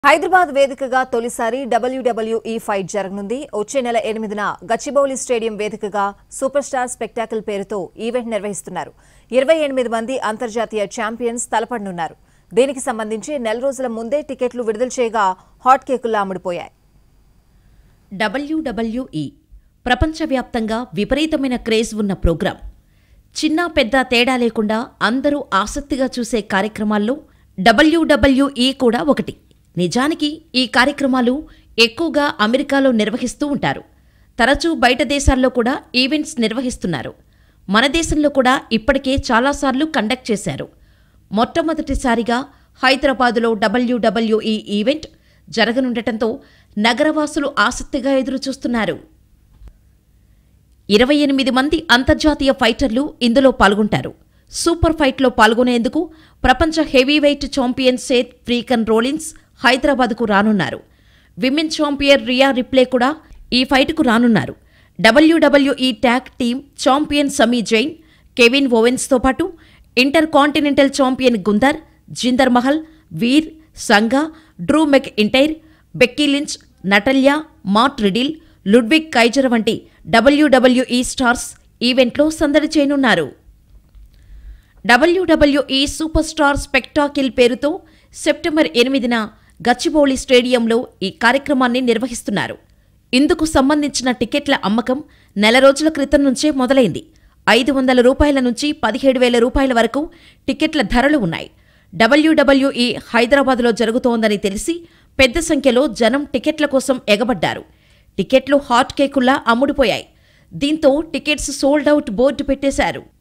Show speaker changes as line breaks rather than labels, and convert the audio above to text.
హైదరాబాద్ వేదికగా తొలిసారి WWE fight జరగనుంది వచ్చే నెల ఎనిమిదిన గచ్చిబౌలి స్టేడియం వేదికగా సూపర్ స్టార్ స్పెక్టాకిల్ పేరుతో ఈవెంట్ నిర్వహిస్తున్నారు ఇరవై ఎనిమిది మంది అంతర్జాతీయ ఛాంపియన్స్ తలపడనున్నారు దీనికి సంబంధించి నెల రోజుల ముందే టికెట్లు విడుదల చేయగా హాట్ కేకుల్లా అమ్ముడుపోయాయి
డబ్ల్యూడబ్ల్యూఈ ప్రపంచవ్యాప్తంగా విపరీతమైన క్రేజ్ ఉన్న ప్రోగ్రాం చిన్న పెద్ద తేడా లేకుండా అందరూ ఆసక్తిగా చూసే కార్యక్రమాల్లో డబ్ల్యూడబ్ల్యూఈ కూడా ఒకటి నిజానికి ఈ కార్యక్రమాలు ఎక్కువగా అమెరికాలో నిర్వహిస్తూ ఉంటారు తరచూ బయట దేశాల్లో కూడా ఈవెంట్స్ నిర్వహిస్తున్నారు మన దేశంలో కూడా ఇప్పటికే చాలాసార్లు కండక్ట్ చేశారు మొట్టమొదటిసారిగా హైదరాబాదులో డబ్ల్యూడబ్ల్యూఈ ఈవెంట్ జరగనుండటంతో నగరవాసులు ఆసక్తిగా ఎదురుచూస్తున్నారు ఇరవై ఎనిమిది మంది అంతర్జాతీయ ఫైటర్లు ఇందులో పాల్గొంటారు సూపర్ ఫైట్లో పాల్గొనేందుకు ప్రపంచ heavyweight champion Seth Freakin Rollins హైదరాబాద్కు రానున్నారు విమెన్ ఛాంపియన్ రియా రిప్లే కూడా ఈ ఫైట్కు రానున్నారు WWE tag team champion Sami Zayn Kevin ఓవెన్స్తో పాటు inter continental champion Gunther Jinder Mahal Veer Sanga Drew McIntyre Becky Lynch Natalya Matt Riddle Ludwig Kaiser వంటి డబ్ల్యూడబ్ల్యూఈ స్టార్స్ ఈవెంట్లో సందడి చేయనున్నారు డబ్ల్యూడబ్ల్యూఈ సూపర్ స్టార్ స్పెక్టాకిల్ పేరుతో సెప్టెంబర్ ఎనిమిదిన గచ్చిబౌలి స్టేడియంలో ఈ కార్యక్రమాన్ని నిర్వహిస్తున్నారు ఇందుకు సంబంధించిన టికెట్ల అమ్మకం నెల రోజుల క్రితం నుంచే మొదలైంది ఐదు వందల రూపాయల నుంచి పదిహేడు వేల రూపాయల వరకు టికెట్ల ధరలు ఉన్నాయి డబ్ల్యూడబ్ల్యూఈ హైదరాబాద్లో జరుగుతోందని తెలిసి పెద్ద సంఖ్యలో జనం టికెట్ల కోసం ఎగబడ్డారు టికెట్లు హాట్ కేకుల్లా అమ్ముడుపోయాయి దీంతో టికెట్స్ సోల్డ్ అవుట్ బోర్డు పెట్టేశారు